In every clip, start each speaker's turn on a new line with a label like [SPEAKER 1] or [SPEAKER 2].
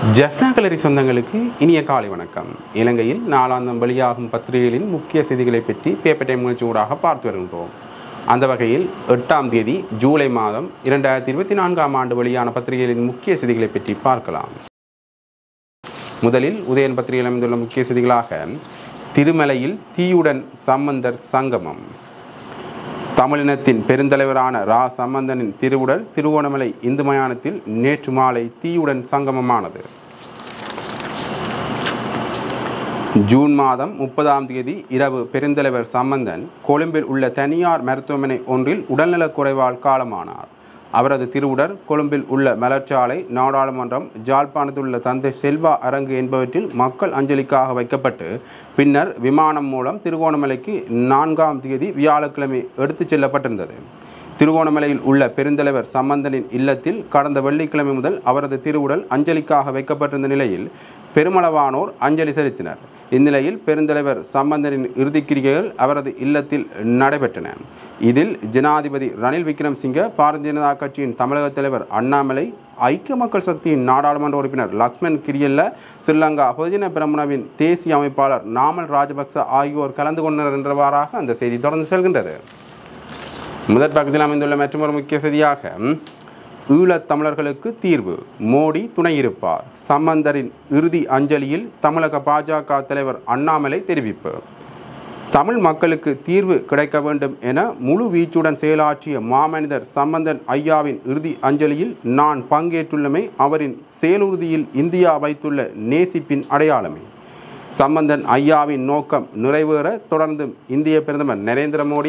[SPEAKER 1] ஜெஃப்னா கலரி சொந்தங்களுக்கு இனிய காலை வணக்கம் இலங்கையில் நாளாந்தம் வெளியாகும் பத்திரிகைகளின் முக்கிய செய்திகளை பற்றி பேப்பர் டைம் நிகழ்ச்சி ஊடாக பார்த்து வருகின்றோம் அந்த வகையில் எட்டாம் தேதி ஜூலை மாதம் இரண்டாயிரத்தி இருபத்தி நான்காம் ஆண்டு வெளியான பத்திரிகைகளின் முக்கிய செய்திகளை பற்றி பார்க்கலாம் முதலில் உதயன் பத்திரிகையில் அமைந்துள்ள முக்கிய செய்திகளாக திருமலையில் தீயுடன் சம்பந்தர் சங்கமம் தமிழினத்தின் பெருந்தலைவரான ரா சம்பந்தனின் திருவுடல் திருவோணமலை இந்து மயானத்தில் நேற்று மாலை தீயுடன் சங்கமமானது ஜூன் மாதம் முப்பதாம் தேதி இரவு பெருந்தலைவர் சம்பந்தன் கொழும்பில் உள்ள தனியார் மருத்துவமனை ஒன்றில் உடல்நலக் குறைவால் காலமானார் அவரது திருவுடல் கொழும்பில் உள்ள மலர்ச்சாலை நாடாளுமன்றம் ஜாழ்ப்பாணத்தில் உள்ள தந்தை செல்வா அரங்கு என்பவற்றில் மக்கள் அஞ்சலிக்காக வைக்கப்பட்டு பின்னர் விமானம் மூலம் திருகோணமலைக்கு நான்காம் தேதி வியாழக்கிழமை எடுத்துச் செல்லப்பட்டிருந்தது திருவோணமலையில் உள்ள பெருந்தலைவர் சம்பந்தனின் இல்லத்தில் கடந்த வெள்ளிக்கிழமை முதல் அவரது திருவுடல் அஞ்சலிக்காக வைக்கப்பட்டிருந்த நிலையில் பெருமளவானோர் அஞ்சலி செலுத்தினர் இந்நிலையில் பெருந்தலைவர் சம்பந்தனின் இறுதிக்கிரிகைகள் அவரது இல்லத்தில் நடைபெற்றன இதில் ஜனாதிபதி ரணில் விக்ரம்சிங்க பாரதிய ஜனதா கட்சியின் தமிழக தலைவர் அண்ணாமலை ஐக்கிய மக்கள் சக்தியின் நாடாளுமன்ற உறுப்பினர் லக்ஷ்மண் கிரியல்ல ஸ்ரீலங்கா பொதுஜன பிரமுனவின் தேசிய அமைப்பாளர் நாமல் ராஜபக்ச ஆகியோர் கலந்து கொண்டனர் என்றவாறாக அந்த செய்தி தொடர்ந்து செல்கின்றது முதற் பக்கத்தில் அமைந்துள்ள மற்றொரு முக்கிய செய்தியாக ஈழத் தமிழர்களுக்கு தீர்வு மோடி துணை இருப்பார் சம்பந்தரின் இறுதி அஞ்சலியில் தமிழக பாஜக தலைவர் அண்ணாமலை தெரிவிப்பு தமிழ் மக்களுக்கு தீர்வு கிடைக்க வேண்டும் என முழு வீச்சுடன் செயலாற்றிய மாமனிதர் சம்பந்தன் ஐயாவின் இறுதி அஞ்சலியில் நான் பங்கேற்றுள்ளமை அவரின் செயலுறுதியில் இந்தியா வைத்துள்ள நேசிப்பின் அடையாளமே சம்பந்தன் ஐயாவின் நோக்கம் நிறைவேற தொடர்ந்தும் இந்திய பிரதமர் நரேந்திர மோடி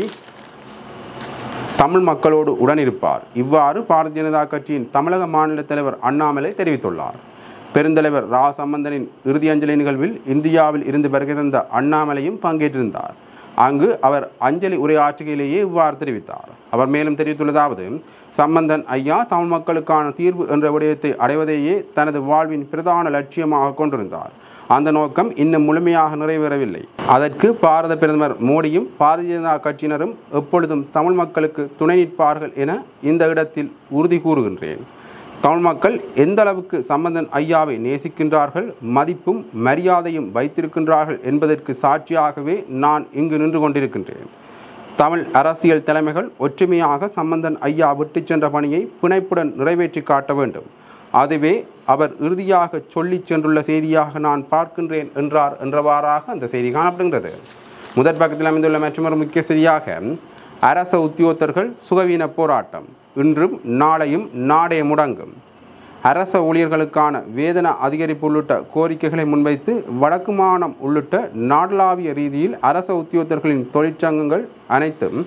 [SPEAKER 1] தமிழ் மக்களோடு உடனிருப்பார் இவ்வாறு பாரதிய ஜனதா கட்சியின் தமிழக மாநில தலைவர் அண்ணாமலை தெரிவித்துள்ளார் பெருந்தலைவர் ரா சம்பந்தனின் இறுதி அஞ்சலி நிகழ்வில் இந்தியாவில் இருந்து வருகை தந்த அண்ணாமலையும் பங்கேற்றிருந்தார் அங்கு அவர் அஞ்சலி உரையாற்றுகையிலேயே இவ்வாறு தெரிவித்தார் அவர் மேலும் தெரிவித்துள்ளதாவது சம்பந்தன் ஐயா தமிழ் மக்களுக்கான தீர்வு என்ற விடயத்தை அடைவதையே தனது வாழ்வின் பிரதான லட்சியமாக கொண்டிருந்தார் அந்த நோக்கம் இன்னும் முழுமையாக நிறைவேறவில்லை அதற்கு பாரத பிரதமர் மோடியும் பாரதிய ஜனதா கட்சியினரும் எப்பொழுதும் தமிழ் மக்களுக்கு துணை நிற்பார்கள் என இந்த இடத்தில் உறுதி கூறுகின்றேன் தமிழ் மக்கள் எந்த அளவுக்கு சம்பந்தன் ஐயாவை நேசிக்கின்றார்கள் மதிப்பும் மரியாதையும் வைத்திருக்கின்றார்கள் என்பதற்கு சாட்சியாகவே நான் இங்கு நின்று கொண்டிருக்கின்றேன் தமிழ் அரசியல் தலைமைகள் ஒற்றுமையாக சம்பந்தன் ஐயா விட்டு சென்ற பணியை பிணைப்புடன் நிறைவேற்றி காட்ட வேண்டும் அதுவே அவர் இறுதியாக சொல்லிச் சென்றுள்ள செய்தியாக நான் பார்க்கின்றேன் என்றார் என்றவாறாக அந்த செய்தி காணப்படுகின்றது முதற் பக்கத்தில் அமைந்துள்ள மற்றொரு முக்கிய செய்தியாக அரச உத்தியோகத்தர்கள் சுகவீன போராட்டம் இன்றும் நாளையும் நாடே முடங்கும் அரச ஊழியர்களுக்கான வேதன அதிகரிப்பு உள்ளிட்ட கோரிக்கைகளை முன்வைத்து வடக்கு மாநிலம் உள்ளிட்ட நாடளாவிய ரீதியில் அரச உத்தியோகத்தர்களின் தொழிற்சங்கங்கள் அனைத்தும்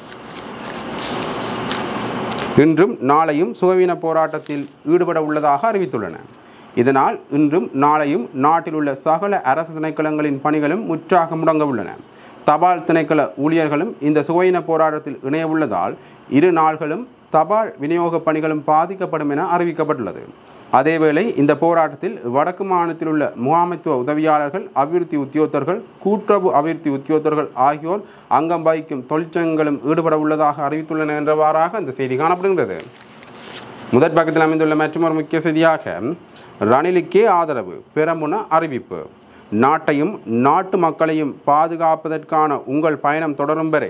[SPEAKER 1] இன்றும் நாளையும் சுகவீன போராட்டத்தில் ஈடுபட உள்ளதாக அறிவித்துள்ளன இதனால் இன்றும் நாளையும் நாட்டில் உள்ள சகல அரசு திணைக்களங்களின் பணிகளும் முற்றாக முடங்க உள்ளன தபால் திணைக்கள ஊழியர்களும் இந்த சுகவீன போராட்டத்தில் இணைய உள்ளதால் இரு நாள்களும் தபால் விநியோக பணிகளும் பாதிக்கப்படும் என அறிவிக்கப்பட்டுள்ளது அதேவேளை இந்த போராட்டத்தில் வடக்கு மாநிலத்தில் உள்ள முகாமைத்துவ உதவியாளர்கள் அபிவிருத்தி உத்தியோகத்தர்கள் கூட்டுறவு அபிவிருத்தி உத்தியோகத்தர்கள் ஆகியோர் அங்கம் வகிக்கும் தொழிற்சங்கங்களும் ஈடுபட உள்ளதாக அறிவித்துள்ளன என்றவாறாக இந்த செய்தி காணப்படுகின்றது முதற் பக்கத்தில் அமைந்துள்ள மற்றொரு முக்கிய செய்தியாக ரணிலுக்கே ஆதரவு பெரமுன அறிவிப்பு நாட்டையும் நாட்டு மக்களையும் பாதுகாப்பதற்கான உங்கள் பயணம் தொடரும் வரை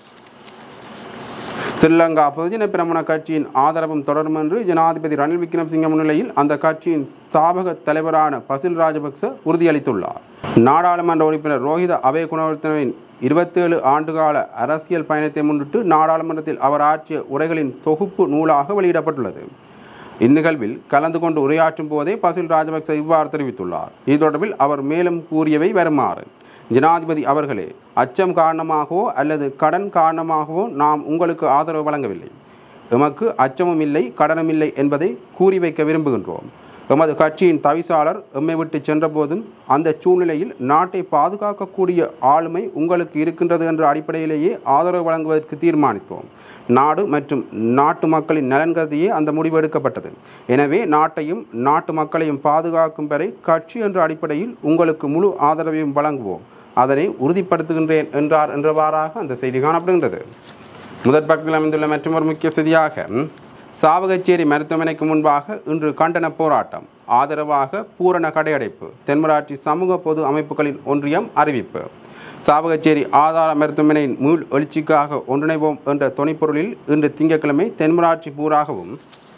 [SPEAKER 1] ஸ்ரீலங்கா பொதுஜன பிரமுன கட்சியின் ஆதரவும் தொடரும் என்று ஜனாதிபதி ரணில் விக்ரமசிங்க முன்னிலையில் அந்த கட்சியின் ஸ்தாபக தலைவரான பசில் ராஜபக்ச உறுதியளித்துள்ளார் நாடாளுமன்ற உறுப்பினர் ரோஹித அபய குணவர்த்தனவின் இருபத்தேழு ஆண்டுகால அரசியல் பயணத்தை முன்னிட்டு நாடாளுமன்றத்தில் அவர் ஆற்றிய உரைகளின் தொகுப்பு நூலாக வெளியிடப்பட்டுள்ளது இந்நிகழ்வில் கலந்து கொண்டு உரையாற்றும் போதே பசில் ராஜபக்ச இவ்வாறு தெரிவித்துள்ளார் இது தொடர்பில் அவர் மேலும் கூறியவை வருமாறு ஜனாதிபதி அவர்களே அச்சம் காரணமாகவோ அல்லது கடன் காரணமாகவோ நாம் உங்களுக்கு ஆதரவு வழங்கவில்லை எமக்கு அச்சமும் இல்லை கடனும் இல்லை என்பதை கூறி வைக்க விரும்புகின்றோம் எமது கட்சியின் தவிசாளர் எம்மை விட்டு சென்றபோதும் அந்த சூழ்நிலையில் நாட்டை பாதுகாக்கக்கூடிய ஆளுமை உங்களுக்கு இருக்கின்றது என்ற அடிப்படையிலேயே ஆதரவு வழங்குவதற்கு தீர்மானித்தோம் நாடு மற்றும் நாட்டு மக்களின் நலன் கருதியே அந்த முடிவு எடுக்கப்பட்டது எனவே நாட்டையும் நாட்டு மக்களையும் பாதுகாக்கும் வரை கட்சி என்ற அடிப்படையில் உங்களுக்கு முழு ஆதரவையும் வழங்குவோம் அதனை உறுதிப்படுத்துகின்றேன் என்றார் என்றவாறாக அந்த செய்தி காணப்படுகின்றது முதற் பக்கத்தில் அமைந்துள்ள மற்றொரு முக்கிய செய்தியாக சாவகச்சேரி மருத்துவமனைக்கு முன்பாக இன்று கண்டன போராட்டம் ஆதரவாக பூரண கடையடைப்பு தென்மராட்சி சமூக பொது அமைப்புகளின் ஒன்றியம் அறிவிப்பு சாவகச்சேரி ஆதார மருத்துவமனையின் மீள் எழுச்சிக்காக ஒன்றிணைவோம் என்ற துணைப்பொருளில் இன்று திங்கட்கிழமை தென்மராட்சி பூராகவும்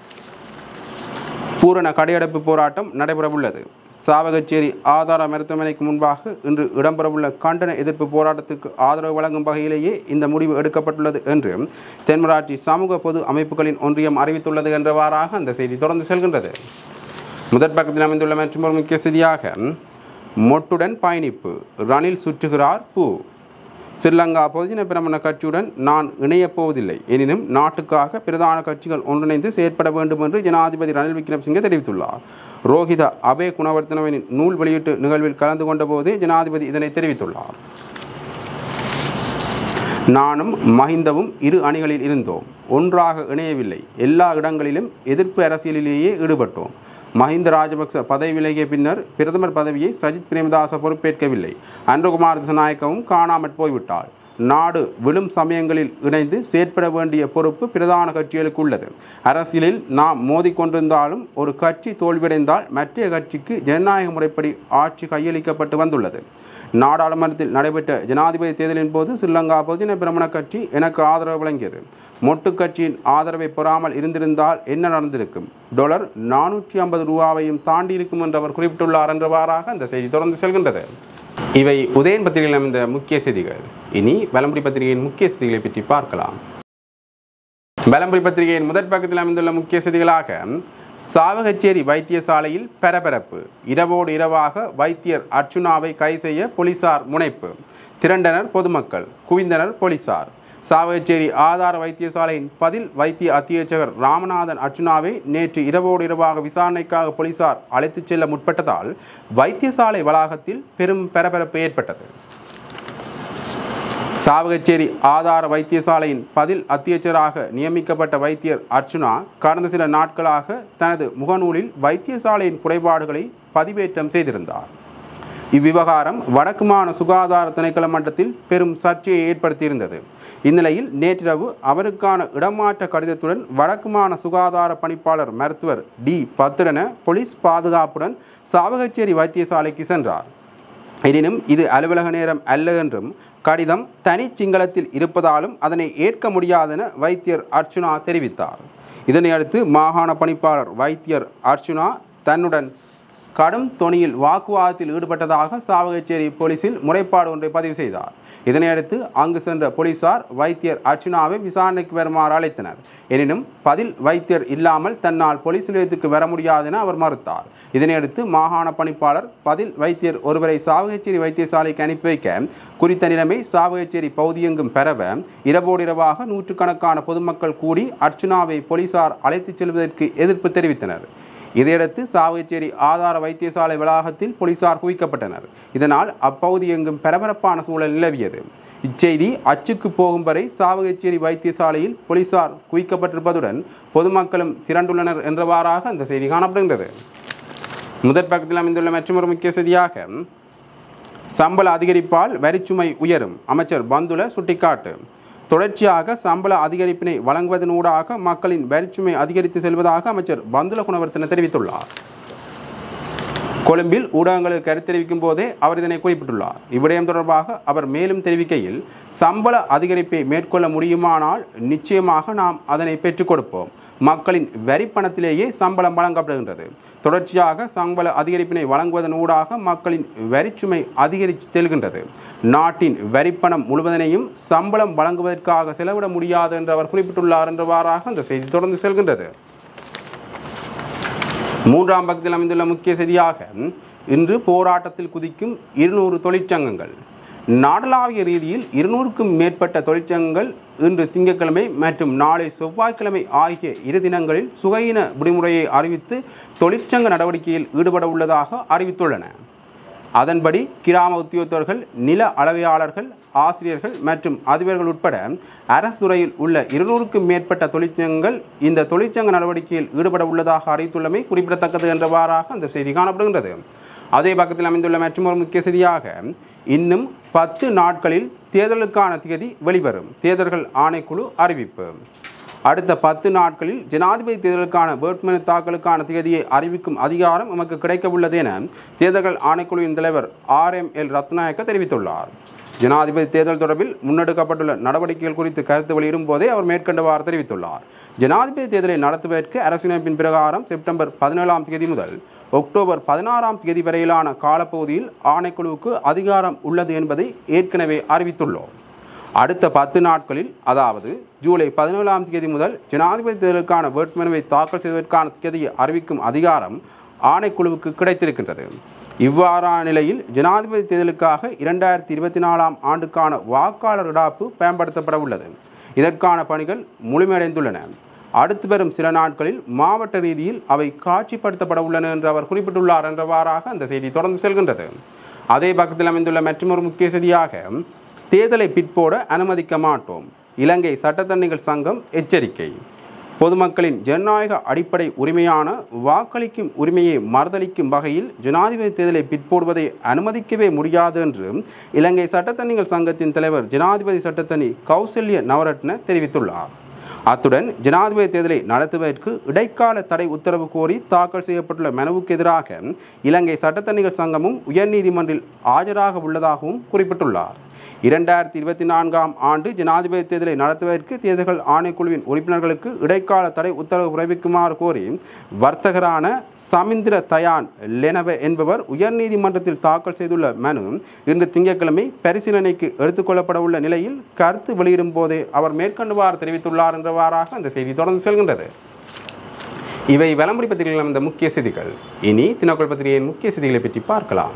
[SPEAKER 1] பூரண கடையடைப்பு போராட்டம் நடைபெறவுள்ளது சாவகச்சேரி ஆதார மருத்துவமனைக்கு முன்பாக இன்று இடம்பெறவுள்ள கண்டன எதிர்ப்பு போராட்டத்திற்கு ஆதரவு வழங்கும் வகையிலேயே இந்த முடிவு எடுக்கப்பட்டுள்ளது என்று தென்மராட்சி சமூக பொது அமைப்புகளின் ஒன்றியம் அறிவித்துள்ளது என்றவாறாக அந்த செய்தி தொடர்ந்து செல்கின்றது முதற் பக்கத்தில் அமைந்துள்ள மற்றும் ஒரு முக்கிய செய்தியாக மொட்டுடன் பயணிப்பு ரணில் சுற்றுகிறார் பூ ஸ்ரீலங்கா பொதுஜன பிரமண கட்சியுடன் நான் இணையப் போவதில்லை எனினும் நாட்டுக்காக பிரதான கட்சிகள் ஒன்றிணைந்து செயற்பட வேண்டும் என்று ஜனாதிபதி ரணில் விக்ரமசிங்கே தெரிவித்துள்ளார் ரோஹித அபே குணவர்த்தனவின் நூல் வெளியீட்டு நிகழ்வில் கலந்து கொண்ட போதே ஜனாதிபதி இதனை தெரிவித்துள்ளார் நானும் மஹிந்தவும் இரு அணிகளில் இருந்தோம் ஒன்றாக இணையவில்லை எல்லா இடங்களிலும் எதிர்ப்பு அரசியலிலேயே ஈடுபட்டோம் மஹிந்த ராஜபக்ச பதவி விலகிய பின்னர் பிரதமர் பதவியை சஜித் பிரேமதாச பொறுப்பேற்கவில்லை அன்றகுமார் திசநாயக்கவும் காணாமற் போய்விட்டாள் நாடு விழும் சமயங்களில் இணைந்து செயற்பட வேண்டிய பொறுப்பு பிரதான கட்சிகளுக்கு உள்ளது அரசியலில் நாம் மோதிக்கொண்டிருந்தாலும் ஒரு கட்சி தோல்வியடைந்தால் மற்ற கட்சிக்கு ஜனநாயக முறைப்படி ஆட்சி கையளிக்கப்பட்டு வந்துள்ளது நாடாளுமன்றத்தில் நடைபெற்ற ஜனாதிபதி தேர்தலின் போது ஸ்ரீலங்கா பொதுஜன பிரமண கட்சி எனக்கு ஆதரவு வழங்கியது மொட்டு கட்சியின் ஆதரவை பெறாமல் இருந்திருந்தால் என்ன நடந்திருக்கும் டாலர் நானூற்றி ஐம்பது ரூபாவையும் தாண்டி இருக்கும் என்று அவர் குறிப்பிட்டுள்ளார் என்றவாறாக அந்த செய்தி தொடர்ந்து செல்கின்றது இவை உதயன் பத்திரிகையில் அமைந்த முக்கிய செய்திகள் இனி வலம்புரி பத்திரிகையின் முக்கிய செய்திகளை பற்றி பார்க்கலாம் வலம்புரி பத்திரிகையின் முதற் பக்கத்தில் அமைந்துள்ள முக்கிய செய்திகளாக சாவகச்சேரி வைத்தியசாலையில் பரபரப்பு இரவோடு இரவாக வைத்தியர் அர்ச்சுனாவை கை செய்ய போலீசார் முனைப்பு திரண்டனர் பொதுமக்கள் குவிந்தனர் போலீசார் சாவகச்சேரி ஆதார வைத்தியசாலையின் பதில் வைத்திய அத்தியட்சகர் ராமநாதன் அர்ச்சுனாவை நேற்று இரவோடு இரவாக விசாரணைக்காக போலீசார் அழைத்துச் செல்ல முற்பட்டதால் வைத்தியசாலை வளாகத்தில் பெரும் பரபரப்பு ஏற்பட்டது சாவகச்சேரி ஆதார வைத்தியசாலையின் பதில் அத்தியட்சராக நியமிக்கப்பட்ட வைத்தியர் அர்ச்சுனா கடந்த சில நாட்களாக தனது முகநூலில் வைத்தியசாலையின் குறைபாடுகளை பதிவேற்றம் செய்திருந்தார் இவ்விவகாரம் வடக்கு மாகாண சுகாதார திணைக்கள மன்றத்தில் பெரும் சர்ச்சையை ஏற்படுத்தியிருந்தது இந்நிலையில் நேற்றிரவு அவருக்கான இடமாற்ற கடிதத்துடன் வடக்கு மாகாண சுகாதார பணிப்பாளர் மருத்துவர் டி பத்திரன போலீஸ் பாதுகாப்புடன் சாவகச்சேரி வைத்தியசாலைக்கு சென்றார் எனினும் இது அலுவலக நேரம் அல்ல என்றும் கடிதம் தனி சிங்களத்தில் இருப்பதாலும் அதனை ஏற்க முடியாதென வைத்தியர் அர்ச்சுனா தெரிவித்தார் இதனை அடுத்து மாகாண பணிப்பாளர் வைத்தியர் அர்ச்சுனா தன்னுடன் கடும் தொனியில் வாக்குவாதத்தில் ஈடுபட்டதாக சாவகச்சேரி போலீசில் முறைப்பாடு ஒன்றை பதிவு செய்தார் இதனையடுத்து அங்கு சென்ற போலீசார் வைத்தியர் அர்ச்சுனாவை விசாரணைக்கு வருமாறு அழைத்தனர் எனினும் பதில் வைத்தியர் இல்லாமல் தன்னால் போலீஸ் நிலையத்துக்கு வர முடியாது என அவர் மறுத்தார் இதனையடுத்து மாகாண பணிப்பாளர் பதில் வைத்தியர் ஒருவரை சாவகச்சேரி வைத்தியசாலைக்கு அனுப்பி வைக்க குறித்த நிலைமை சாவகச்சேரி பகுதியெங்கும் பரவ இரவோடு இரவாக நூற்றுக்கணக்கான பொதுமக்கள் கூடி அர்ச்சுனாவை போலீசார் அழைத்துச் செல்வதற்கு எதிர்ப்பு தெரிவித்தனர் இதையடுத்து சாவகச்சேரி ஆதார வைத்தியசாலை வளாகத்தில் போலீசார் குவிக்கப்பட்டனர் இதனால் அப்பகுதி எங்கும் பரபரப்பான சூழல் நிலவியது இச்செய்தி அச்சுக்கு போகும் வரை சாவகச்சேரி வைத்தியசாலையில் போலீசார் குவிக்கப்பட்டிருப்பதுடன் பொதுமக்களும் திரண்டுள்ளனர் என்றவாறாக அந்த செய்தி காணப்படுகின்றது முதற் பக்கத்தில் அமைந்துள்ள மற்றொரு முக்கிய செய்தியாக சம்பள அதிகரிப்பால் வரிச்சுமை உயரும் அமைச்சர் பந்துல சுட்டிக்காட்டு தொடர்ச்சியாக சம்பள அதிகரிப்பினை வழங்குவதனூடாக மக்களின் வரிச்சுமை அதிகரித்து செல்வதாக அமைச்சர் பந்துல குணவர்த்தன தெரிவித்துள்ளார் கொழும்பில் ஊடகங்களுக்கு கருத்து தெரிவிக்கும் போதே அவர் இதனை குறிப்பிட்டுள்ளார் இவ்விடயம் தொடர்பாக அவர் மேலும் தெரிவிக்கையில் சம்பள அதிகரிப்பை மேற்கொள்ள முடியுமானால் நிச்சயமாக நாம் அதனை பெற்றுக் கொடுப்போம் மக்களின் வரி பணத்திலேயே சம்பளம் வழங்கப்படுகின்றது தொடர்ச்சியாக சம்பள அதிகரிப்பினை வழங்குவதன் ஊடாக மக்களின் வரிச்சுமை அதிகரித்து செல்கின்றது நாட்டின் வரிப்பணம் முழுவதனையும் சம்பளம் வழங்குவதற்காக செலவிட முடியாது என்று அவர் குறிப்பிட்டுள்ளார் என்றவாறாக அந்த செய்தி தொடர்ந்து செல்கின்றது மூன்றாம் பக்கத்தில் அமைந்துள்ள முக்கிய செய்தியாக இன்று போராட்டத்தில் குதிக்கும் இருநூறு தொழிற்சங்கங்கள் நாடளாவிய ரீதியில் இருநூறுக்கும் மேற்பட்ட தொழிற்சங்கங்கள் இன்று திங்கட்கிழமை மற்றும் நாளை செவ்வாய்க்கிழமை ஆகிய இரு தினங்களில் சுகையின விடுமுறையை அறிவித்து தொழிற்சங்க நடவடிக்கையில் ஈடுபட உள்ளதாக அறிவித்துள்ளன அதன்படி கிராம உத்தியோகத்தர்கள் நில அளவையாளர்கள் ஆசிரியர்கள் மற்றும் அதிபர்கள் உட்பட அரசு துறையில் உள்ள இருநூறுக்கும் மேற்பட்ட தொழிற்சங்கங்கள் இந்த தொழிற்சங்க நடவடிக்கையில் ஈடுபட உள்ளதாக அறிவித்துள்ளமை குறிப்பிடத்தக்கது என்றவாறாக அந்த செய்தி காணப்படுகின்றது அதே பக்கத்தில் அமைந்துள்ள மற்றொரு முக்கிய செய்தியாக இன்னும் பத்து நாட்களில் தேர்தலுக்கான திகதி வெளிவரும் தேர்தல்கள் ஆணைக்குழு அறிவிப்பு அடுத்த பத்து நாட்களில் ஜனாதிபதி தேர்தலுக்கான வேட்புமனு தாக்கலுக்கான தேதியை அறிவிக்கும் அதிகாரம் நமக்கு கிடைக்க உள்ளது என தேர்தல்கள் ஆணைக்குழுவின் தலைவர் ஆர் எம் எல் ரத்நாயக்க தெரிவித்துள்ளார் ஜனாதிபதி தேர்தல் தொடர்பில் முன்னெடுக்கப்பட்டுள்ள நடவடிக்கைகள் குறித்து கருத்து வெளியிடும் போதே அவர் மேற்கண்டவாறு தெரிவித்துள்ளார் ஜனாதிபதி தேர்தலை நடத்துவதற்கு அரசியலமைப்பின் பிரகாரம் செப்டம்பர் பதினேழாம் தேதி முதல் அக்டோபர் பதினாறாம் தேதி வரையிலான காலப்பகுதியில் ஆணைக்குழுவுக்கு அதிகாரம் உள்ளது என்பதை ஏற்கனவே அறிவித்துள்ளோம் அடுத்த பத்து நாட்களில் அதாவது ஜூலை பதினேழாம் தேதி முதல் ஜனாதிபதி தேர்தலுக்கான வேட்புமனுவை தாக்கல் செய்வதற்கான தேதியை அறிவிக்கும் அதிகாரம் ஆணைக்குழுவுக்கு கிடைத்திருக்கின்றது இவ்வாறான நிலையில் ஜனாதிபதி தேர்தலுக்காக இரண்டாயிரத்தி இருபத்தி நாலாம் ஆண்டுக்கான வாக்காளர் இடாப்பு பயன்படுத்தப்பட உள்ளது இதற்கான பணிகள் முழுமையடைந்துள்ளன அடுத்து வரும் சில நாட்களில் மாவட்ட ரீதியில் அவை காட்சிப்படுத்தப்பட உள்ளன என்று அவர் குறிப்பிட்டுள்ளார் என்றவாறாக அந்த செய்தி தொடர்ந்து செல்கின்றது அதே பக்கத்தில் அமைந்துள்ள மற்றொரு முக்கிய செய்தியாக தேர்தலை பிற்போட அனுமதிக்க மாட்டோம் இலங்கை சட்டத்தரணிகள் சங்கம் எச்சரிக்கை பொதுமக்களின் ஜனநாயக அடிப்படை உரிமையான வாக்களிக்கும் உரிமையை மறுதளிக்கும் வகையில் ஜனாதிபதி தேர்தலை பிற்போடுவதை அனுமதிக்கவே முடியாது என்று இலங்கை சட்டத்தரணிகள் சங்கத்தின் தலைவர் ஜனாதிபதி சட்டத்தணி கௌசல்ய நவரத்ன தெரிவித்துள்ளார் அத்துடன் ஜனாதிபதி தேர்தலை நடத்துவதற்கு இடைக்கால தடை உத்தரவு கோரி தாக்கல் செய்யப்பட்டுள்ள மனுவுக்கு எதிராக இலங்கை சட்டத்தணிகள் சங்கமும் உயர்நீதிமன்றில் ஆஜராக உள்ளதாகவும் குறிப்பிட்டுள்ளார் இரண்டாயிரத்தி இருபத்தி நான்காம் ஆண்டு ஜனாதிபதி தேர்தலை நடத்துவதற்கு தேர்தல்கள் ஆணைக்குழுவின் உறுப்பினர்களுக்கு இடைக்கால தடை உத்தரவு பிறப்பிக்குமாறு கோரி வர்த்தகரான சமிந்திர தயான் லெனவ என்பவர் உயர்நீதிமன்றத்தில் தாக்கல் செய்துள்ள மனு இன்று திங்கட்கிழமை பரிசீலனைக்கு எடுத்துக்கொள்ளப்பட உள்ள நிலையில் கருத்து வெளியிடும் போதே அவர் மேற்கொண்டுவாறு தெரிவித்துள்ளார் என்றவாறாக அந்த செய்தி தொடர்ந்து செல்கின்றது இவை விளம்பரி பத்திரிகையில் அமைந்த முக்கிய செய்திகள் இனி தினக்குள் பத்திரிகையின் முக்கிய செய்திகளை பற்றி பார்க்கலாம்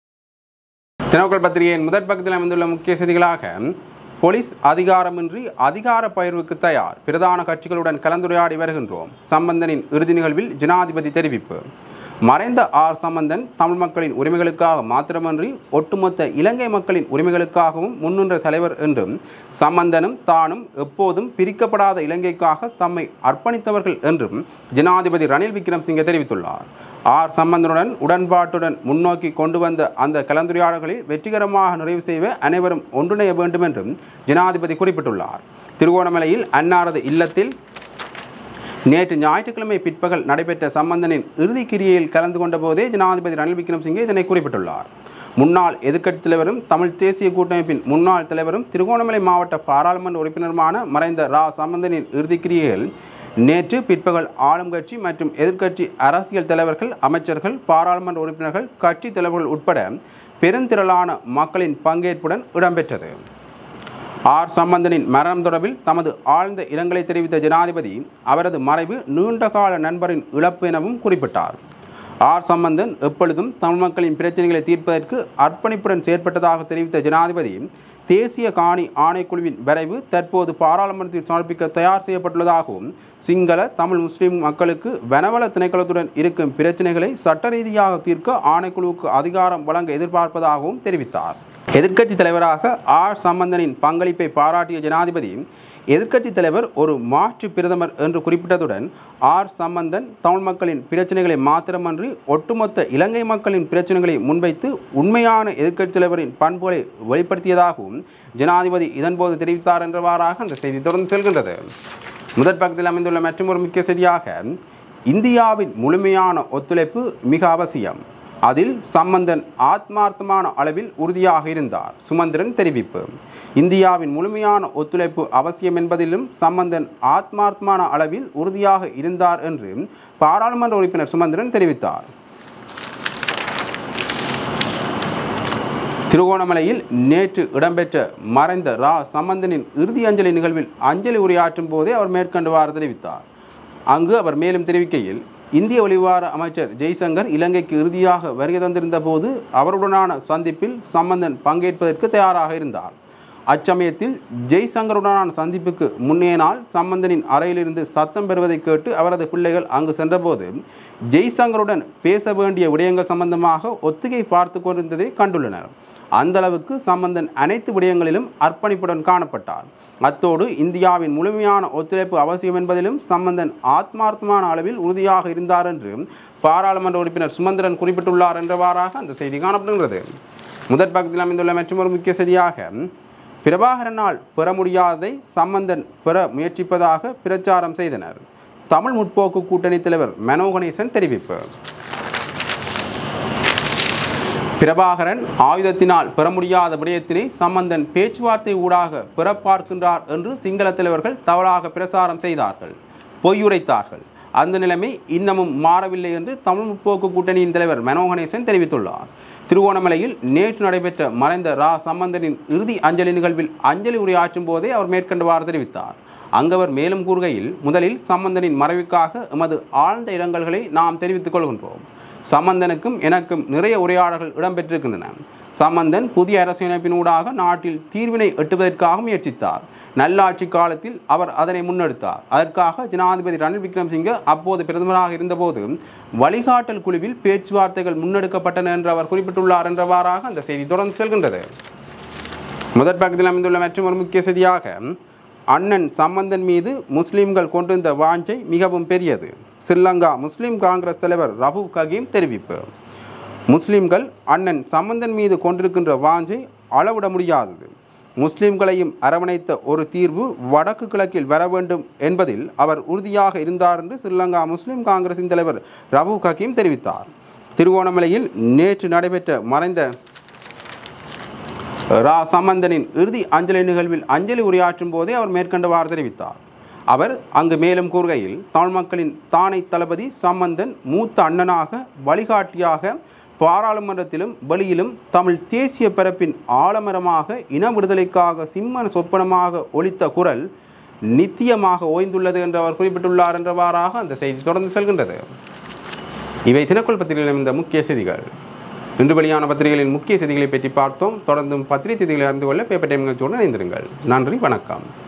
[SPEAKER 1] தினக்குள் பத்திரிகையின் முதற் பக்கத்தில் அமைந்துள்ள முக்கிய செய்திகளாக போலீஸ் அதிகாரமின்றி அதிகார பயிர்வுக்கு தயார் பிரதான கட்சிகளுடன் கலந்துரையாடி வருகின்றோம் சம்பந்தனின் இறுதி நிகழ்வில் ஜனாதிபதி தெரிவிப்பு மறைந்த ஆர் சம்பந்தன் தமிழ் மக்களின் உரிமைகளுக்காக மாத்திரமன்றி ஒட்டுமொத்த இலங்கை மக்களின் உரிமைகளுக்காகவும் முன்னின்ற தலைவர் என்றும் சம்பந்தனும் தானும் எப்போதும் பிரிக்கப்படாத இலங்கைக்காக தம்மை அர்ப்பணித்தவர்கள் என்றும் ஜனாதிபதி ரணில் விக்ரம்சிங்கே தெரிவித்துள்ளார் ஆர் சம்பந்தனுடன் உடன்பாட்டுடன் முன்னோக்கி கொண்டு வந்த அந்த கலந்துரையாடல்களை வெற்றிகரமாக நிறைவு செய்ய அனைவரும் ஒன்றிணைய வேண்டும் என்றும் ஜனாதிபதி குறிப்பிட்டுள்ளார் திருவோணமலையில் அன்னாரது இல்லத்தில் நேற்று ஞாயிற்றுக்கிழமை பிற்பகல் நடைபெற்ற சம்பந்தனின் இறுதி கிரியையில் கலந்து கொண்ட போதே ஜனாதிபதி ரணில் விக்ரம்சிங்கே இதனை குறிப்பிட்டுள்ளார் முன்னாள் எதிர்க்கட்சித் தலைவரும் தமிழ் தேசிய கூட்டமைப்பின் முன்னாள் தலைவரும் திருகோணமலை மாவட்ட பாராளுமன்ற உறுப்பினருமான மறைந்த ரா சம்பந்தனின் இறுதி கிரியையில் நேற்று பிற்பகல் ஆளும் கட்சி மற்றும் எதிர்க்கட்சி அரசியல் தலைவர்கள் அமைச்சர்கள் பாராளுமன்ற உறுப்பினர்கள் கட்சி தலைவர்கள் உட்பட பெருந்திரளான மக்களின் பங்கேற்புடன் இடம்பெற்றது ஆர் சம்பந்தனின் மரணம் தொடர்பில் தமது ஆழ்ந்த இரங்கலை தெரிவித்த ஜனாதிபதி அவரது மறைவு நீண்டகால நண்பரின் இழப்பு எனவும் குறிப்பிட்டார் ஆர் சம்பந்தன் எப்பொழுதும் தமிழ் மக்களின் பிரச்சனைகளை தீர்ப்பதற்கு அர்ப்பணிப்புடன் செயற்பட்டதாக தெரிவித்த ஜனாதிபதி தேசிய காணி ஆணைக்குழுவின் வரைவு தற்போது பாராளுமன்றத்தில் சமர்ப்பிக்க தயார் செய்யப்பட்டுள்ளதாகவும் சிங்கள தமிழ் முஸ்லிம் மக்களுக்கு வனவள திணைக்களத்துடன் இருக்கும் பிரச்சனைகளை சட்ட ரீதியாக தீர்க்க ஆணைக்குழுவுக்கு அதிகாரம் வழங்க எதிர்பார்ப்பதாகவும் தெரிவித்தார் எதிர்க்கட்சி தலைவராக ஆர் சம்பந்தனின் பங்களிப்பை பாராட்டிய ஜனாதிபதி எதிர்க்கட்சி தலைவர் ஒரு மாற்று பிரதமர் என்று குறிப்பிட்டதுடன் ஆர் சம்பந்தன் தமிழ் மக்களின் பிரச்சனைகளை மாத்திரமன்றி ஒட்டுமொத்த இலங்கை மக்களின் பிரச்சனைகளை முன்வைத்து உண்மையான எதிர்க்கட்சி தலைவரின் பண்புகளை வெளிப்படுத்தியதாகவும் ஜனாதிபதி இதன்போது தெரிவித்தார் என்றவாறாக அந்த செய்தி தொடர்ந்து செல்கின்றது முதற் பக்கத்தில் அமைந்துள்ள மற்றொரு முக்கிய செய்தியாக இந்தியாவின் முழுமையான ஒத்துழைப்பு மிக அவசியம் அதில் சம்பந்தன் ஆத்மார்த்தமான அளவில் உறுதியாக இருந்தார் சுமந்திரன் தெரிவிப்பு இந்தியாவின் முழுமையான ஒத்துழைப்பு அவசியம் என்பதிலும் சம்பந்தன் ஆத்மார்த்தமான அளவில் உறுதியாக இருந்தார் என்று பாராளுமன்ற உறுப்பினர் சுமந்திரன் தெரிவித்தார் திருகோணமலையில் நேற்று இடம்பெற்ற மறைந்த ரா சம்பந்தனின் இறுதி அஞ்சலி நிகழ்வில் அஞ்சலி உரையாற்றும் போதே அவர் மேற்கண்டவாறு தெரிவித்தார் அங்கு அவர் மேலும் தெரிவிக்கையில் இந்திய வெளிவார அமைச்சர் ஜெய்சங்கர் இலங்கைக்கு இறுதியாக வருகை தந்திருந்த போது அவருடனான சந்திப்பில் சம்பந்தன் பங்கேற்பதற்கு தயாராக இருந்தார் அச்சமயத்தில் ஜெய்சங்கருடனான சந்திப்புக்கு முன்னைய நாள் சம்பந்தனின் அறையிலிருந்து சத்தம் பெறுவதை கேட்டு அவரது பிள்ளைகள் அங்கு சென்றபோது ஜெய்சங்கருடன் பேச வேண்டிய விடயங்கள் சம்பந்தமாக ஒத்திகை பார்த்து கொண்டிருந்ததை கண்டுள்ளனர் அந்த அளவுக்கு சம்பந்தன் அனைத்து விடயங்களிலும் அர்ப்பணிப்புடன் காணப்பட்டார் அத்தோடு இந்தியாவின் முழுமையான ஒத்துழைப்பு அவசியம் என்பதிலும் சம்பந்தன் ஆத்மார்த்தமான அளவில் உறுதியாக இருந்தார் என்று பாராளுமன்ற உறுப்பினர் சுமந்திரன் குறிப்பிட்டுள்ளார் என்றவாறாக அந்த செய்தி காணப்படுகிறது முதற் பக்கத்தில் அமைந்துள்ள மற்றொரு முக்கிய செய்தியாக பிரபாகரனால் பெற முடியாததை சம்பந்தன் பெற முயற்சிப்பதாக பிரச்சாரம் செய்தனர் தமிழ் முற்போக்கு கூட்டணி தலைவர் மனோகணேசன் தெரிவிப்பு பிரபாகரன் ஆயுதத்தினால் பெற முடியாத விடயத்தினை சம்பந்தன் பேச்சுவார்த்தை ஊடாக பெற பார்க்கின்றார் என்று சிங்கள தலைவர்கள் தவறாக பிரசாரம் செய்தார்கள் பொய்யுரைத்தார்கள் அந்த நிலைமை இன்னமும் மாறவில்லை என்று தமிழ் முற்போக்கு கூட்டணியின் தலைவர் மனோகணேசன் தெரிவித்துள்ளார் திருவோணமலையில் நேற்று நடைபெற்ற மறைந்த ரா சம்பந்தனின் இறுதி அஞ்சலி நிகழ்வில் அஞ்சலி உரையாற்றும் போதே அவர் மேற்கண்டவாறு தெரிவித்தார் அங்கவர் மேலும் கூறுகையில் முதலில் சம்பந்தனின் மறைவுக்காக எமது ஆழ்ந்த இரங்கல்களை நாம் தெரிவித்துக் கொள்கின்றோம் சம்பந்தனுக்கும் எனக்கும் நிறைய உரையாடல்கள் இடம்பெற்றிருக்கின்றன சம்பந்தன் புதிய அரசியலமைப்பினூடாக நாட்டில் தீர்வினை எட்டுவதற்காக முயற்சித்தார் நல்லாட்சி காலத்தில் அவர் அதனை முன்னெடுத்தார் அதற்காக ஜனாதிபதி ரணில் விக்ரம்சிங்க அப்போது பிரதமராக இருந்தபோது வழிகாட்டல் குழுவில் பேச்சுவார்த்தைகள் முன்னெடுக்கப்பட்டன என்று அவர் குறிப்பிட்டுள்ளார் என்றவாறாக அந்த செய்தி தொடர்ந்து செல்கின்றது முதற் பக்கத்தில் அமைந்துள்ள மற்றும் ஒரு முக்கிய செய்தியாக அண்ணன் சம்பந்தன் மீது முஸ்லிம்கள் கொண்டிருந்த வாஞ்சை மிகவும் பெரியது ஸ்ரீலங்கா முஸ்லிம் காங்கிரஸ் தலைவர் ரபு ககீம் தெரிவிப்பு முஸ்லிம்கள் அண்ணன் சம்பந்தன் மீது கொண்டிருக்கின்ற வாஞ்சை அளவிட முடியாதது முஸ்லிம்களையும் அரவணைத்த ஒரு தீர்வு வடக்கு கிழக்கில் வர வேண்டும் என்பதில் அவர் உறுதியாக இருந்தார் என்று ஸ்ரீலங்கா முஸ்லிம் காங்கிரசின் தலைவர் ரபு ககீம் தெரிவித்தார் திருவோணமலையில் நேற்று நடைபெற்ற மறைந்த ரா சம்பந்தனின் இறுதி அஞ்சலி நிகழ்வில் அஞ்சலி உரையாற்றும் போதே அவர் மேற்கண்டவாறு தெரிவித்தார் அவர் அங்கு மேலும் கூறுகையில் தமிழ் மக்களின் தானை தளபதி சம்பந்தன் மூத்த அண்ணனாக வழிகாட்டியாக பாராளுமன்றத்திலும் வெளியிலும் தமிழ் தேசிய பரப்பின் ஆலமரமாக இன விடுதலைக்காக சிம்மன சொப்பனமாக ஒலித்த குரல் நித்தியமாக ஓய்ந்துள்ளது என்று அவர் குறிப்பிட்டுள்ளார் என்றவாறாக அந்த செய்தி தொடர்ந்து செல்கின்றது இவை தினக்குள் பத்திரிகையில் இந்த முக்கிய செய்திகள் இன்று வெளியான பத்திரிகைகளின் முக்கிய செய்திகளை பற்றி பார்த்தோம் தொடர்ந்தும் பத்திரிகை செய்திகளை அறிந்து கொள்ள பேப்பர் டைம் நிகழ்ச்சியோடு இணைந்திருங்கள் நன்றி வணக்கம்